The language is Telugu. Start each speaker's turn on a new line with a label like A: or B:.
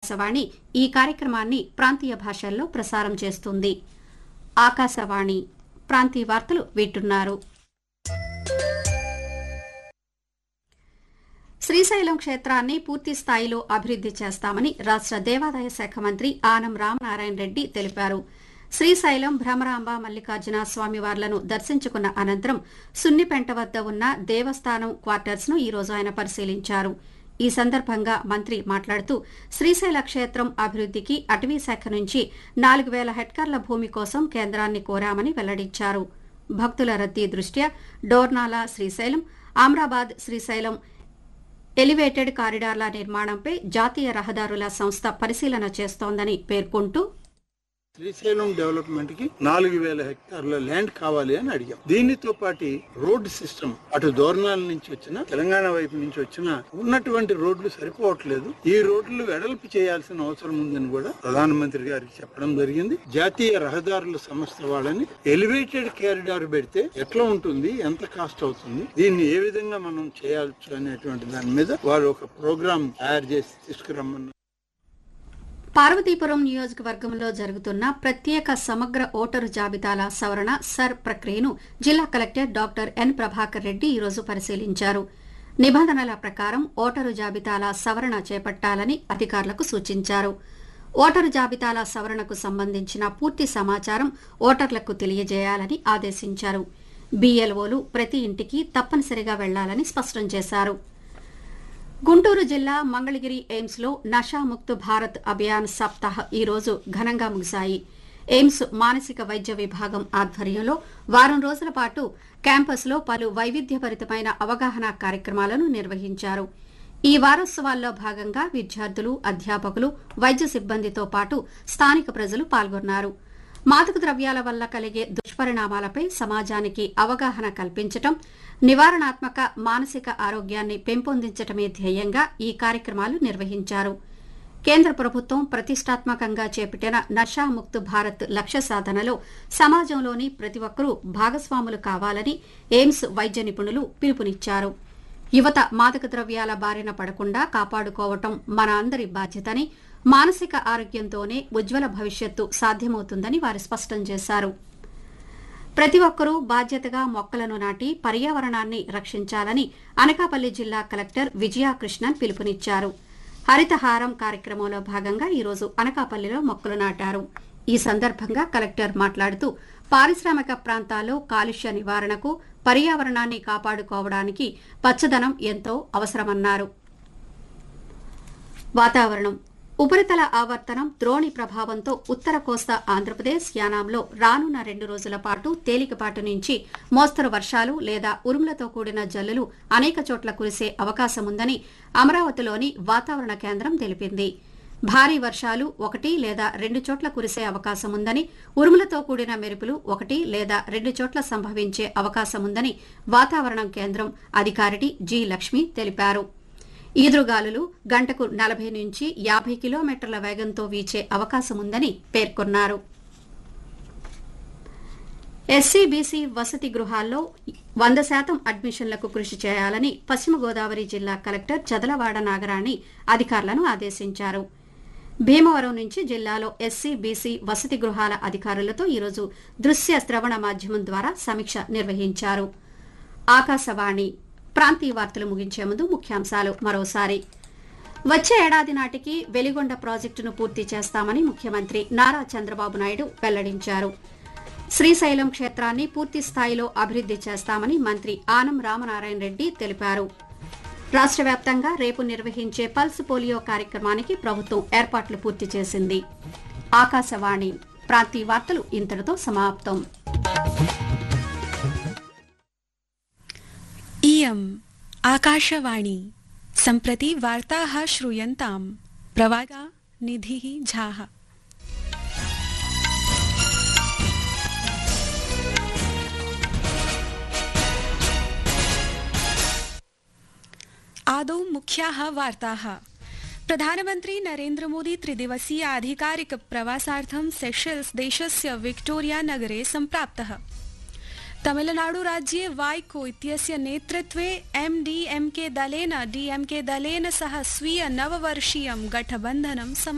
A: ఆకాశవాణి ఈ కార్యక్రమాన్ని ప్రాంతీయ భాషల్లో ప్రసారం చేస్తుంది ఆకాశవాణి ప్రాంతీయ వార్తలు వింటున్నారు శ్రీశైలం క్షేత్రాన్ని పూర్తి స్థాయిలో అభివృద్ది చేస్తామని రాష్ట్ర దేవాదాయ శాఖ మంత్రి ఆనం రామనారాయణ రెడ్డి తెలిపారు శ్రీశైలం భ్రమరాంబ మల్లికార్జున స్వామివార్లను దర్శించుకున్న అనంతరం సున్నిపెంట వద్ద ఉన్న దేవస్థానం క్వార్టర్స్ ను ఈ రోజు ఆయన పరిశీలించారు ఈ సందర్భంగా మంత్రి మాట్లాడుతూ శ్రీశైల క్షేత్రం అభివృద్దికి అటవీ శాఖ నుంచి నాలుగు వేల హెక్టార్ల భూమి కోసం కేంద్రాన్ని కోరామని వెల్లడించారు భక్తుల రద్దీ దృష్ట్యా డోర్నాల శ్రీశైలం ఆమ్రాబాద్ శ్రీశైలం ఎలివేటెడ్ కారిడార్ల నిర్మాణంపై జాతీయ రహదారుల సంస్థ పరిశీలన చేస్తోందని పేర్కొంటూ
B: శ్రీశైలం డెవలప్మెంట్ కి నాలుగు వేల హెక్టార్ల ల్యాండ్ కావాలి అని అడిగాం దీనితో పాటు రోడ్ సిస్టమ్ అటు దోర్నాల నుంచి వచ్చిన తెలంగాణ వైపు నుంచి వచ్చిన ఉన్నటువంటి రోడ్లు సరిపోవట్లేదు ఈ రోడ్లు వెడల్పు చేయాల్సిన అవసరం ఉందని కూడా ప్రధానమంత్రి గారికి చెప్పడం జరిగింది జాతీయ రహదారుల సంస్థ వాళ్ళని ఎలివేటెడ్ కారిడార్ పెడితే ఎట్లా ఉంటుంది ఎంత కాస్ట్ అవుతుంది దీన్ని ఏ విధంగా మనం చేయవచ్చు అనేటువంటి దాని మీద వాళ్ళు ఒక ప్రోగ్రామ్ తయారు చేసి తీసుకురమ్మన్నారు
A: పార్వతీపురం నియోజకవర్గంలో జరుగుతున్న ప్రత్యేక సమగ్ర ఓటరు జాబితాల సవరణ సర్ ప్రక్రియను జిల్లా collector doctor N Prabhakar Reddy ఈరోజు పరిశీలించారు నిబంధనల ప్రకారం ఓటరు జాబితాల సవరణ చేపట్టాలని అధికారులకు సూచించారు ఓటరు జాబితాల సవరణకు సంబంధించిన పూర్తి సమాచారం ఓటర్లకు తెలియజేయాలని ఆదేశించారు బీఎల్ఓలు ప్రతి ఇంటికి తప్పనిసరిగా వెళ్లాలని స్పష్టం చేశారు గుంటూరు జిల్లా మంగళగిరి ఎయిమ్స్ లో నషాముక్త్ భారత్ అభియాన్ సప్తాహ్ ఈ రోజు ఘనంగా ముగిశాయి ఎయిమ్స్ మానసిక వైద్య విభాగం ఆధ్వర్యంలో వారం రోజుల పాటు క్యాంపస్లో పలు వైవిధ్యభరితమైన అవగాహన కార్యక్రమాలను నిర్వహించారు ఈ వారోత్సవాల్లో భాగంగా విద్యార్థులు అధ్యాపకులు వైద్య సిబ్బందితో పాటు స్థానిక ప్రజలు పాల్గొన్నారు మాదక ద్రవ్యాల వల్ల కలిగే దుష్పరిణామాలపై సమాజానికి అవగాహన కల్పించటం నివారణాత్మక మానసిక ఆరోగ్యాన్ని పెంపొందించటమే ధ్యేయంగా ఈ కార్యక్రమాలు నిర్వహించారు కేంద్ర ప్రభుత్వం ప్రతిష్టాత్మకంగా చేపట్టిన నషాముక్త్ భారత్ లక్ష్య సాధనలో సమాజంలోని ప్రతి ఒక్కరూ భాగస్వాములు కావాలని ఎయిమ్స్ వైద్య నిపుణులు పిలుపునిచ్చారు యువత మాదక ద్రవ్యాల బారిన పడకుండా కాపాడుకోవటం మన అందరి బాధ్యతని మానసిక ఆరోగ్యంతోనే ఉజ్వల భవిష్యత్తు సాధ్యమవుతుందని వారు స్పష్టం చేశారు ప్రతి ఒక్కరూ బాధ్యతగా మొక్కలను నాటి పర్యావరణాన్ని రక్షించాలని అనకాపల్లి జిల్లా కలెక్టర్ విజయాకృష్ణన్ పిలుపునిచ్చారు హరితహారం కార్యక్రమంలో భాగంగా ఈరోజు అనకాపల్లిలో మొక్కలు నాటారు ఈ సందర్భంగా కలెక్టర్ మాట్లాడుతూ పారిశ్రామిక ప్రాంతాల్లో కాలుష్య నివారణకు పర్యావరణాన్ని కాపాడుకోవడానికి పచ్చదనం ఎంతో అవసరమన్నారు వాతావరణం ఉపరితల ఆవర్తనం ద్రోణి ప్రభావంతో ఉత్తర కోస్తా ఆంధ్రప్రదేశ్ యానాంలో రానున్న రెండు రోజుల పాటు తేలికపాటి నుంచి మోస్తరు వర్షాలు లేదా ఉరుములతో కూడిన జల్లులు అనేక చోట్ల కురిసే అవకాశముందని అమరావతిలోని వాతావరణ కేంద్రం తెలిపింది భారీ వర్షాలు ఒకటి లేదా రెండు చోట్ల కురిసే అవకాశముందని ఉరుములతో కూడిన మెరుపులు ఒకటి లేదా రెండు చోట్ల సంభవించే అవకాశముందని వాతావరణం కేంద్రం అధికారిని జి లక్ష్మి తెలిపారు ఈదురుగాలులు గంటకు నలభై నుంచి యాభై కిలోమీటర్ల వేగంతో వీచే అవకాశముందని పేర్కొన్నారు ఎస్సీ బీసీ వసతి గృహాల్లో వంద శాతం అడ్మిషన్లకు కృషి చేయాలని పశ్చిమ గోదావరి జిల్లా కలెక్టర్ చదలవాడ నాగరాణి అధికారులను ఆదేశించారు భీమవరం నుంచి జిల్లాలో ఎస్సీ బీసీ వసతి గృహాల అధికారులతో ఈరోజు దృశ్య శ్రవణ మాధ్యమం ద్వారా సమీక్ష నిర్వహించారు ఆకాశవాణి ప్రాంతీయ వార్తలు ముగించే ముందు ముఖ్యాంశాలు మరోసారి వచ్చే ఏడాది నాటికి వెలిగొండ ప్రాజెక్టును పూర్తి చేస్తామని ముఖ్యమంత్రి నారా చంద్రబాబు నాయుడు వెల్లడించారు శ్రీశైలం క్షేత్రాన్ని పూర్తి స్థాయిలో అభివృద్ది చేస్తామని మంత్రి ఆనం రామనారాయణ రెడ్డి తెలిపారు రాష్ట్ర వ్యాప్తంగా రేపు నిర్వహించే పల్స్ పోలియో కార్యక్రమానికి ప్రభుత్వం ఏర్పాట్లు పూర్తి చేసింది ఆకాశవాణి ప్రాంతీయ వార్తలు ఇంతటితో సమాప్తం
C: इयम् आकाशवाणी सम्प्रति वार्ताः श्रूयन्ताम् प्रवादा निधिः झाः आदौ मुख्याः वार्ताः प्रधानमन्त्री नरेन्द्रमोदी त्रिदिवसीय आधिकारिक प्रवासार्थं सेशेल्स् देशस्य विक्टोरिया नगरे सम्प्राप्तः तमिलनाडुराज्ये वाइको इत्यस्य नेतृत्वे एमडीएमके दलेन डीएमके दलेन सह स्वीय नववर्षीयं गठबन्धनं सम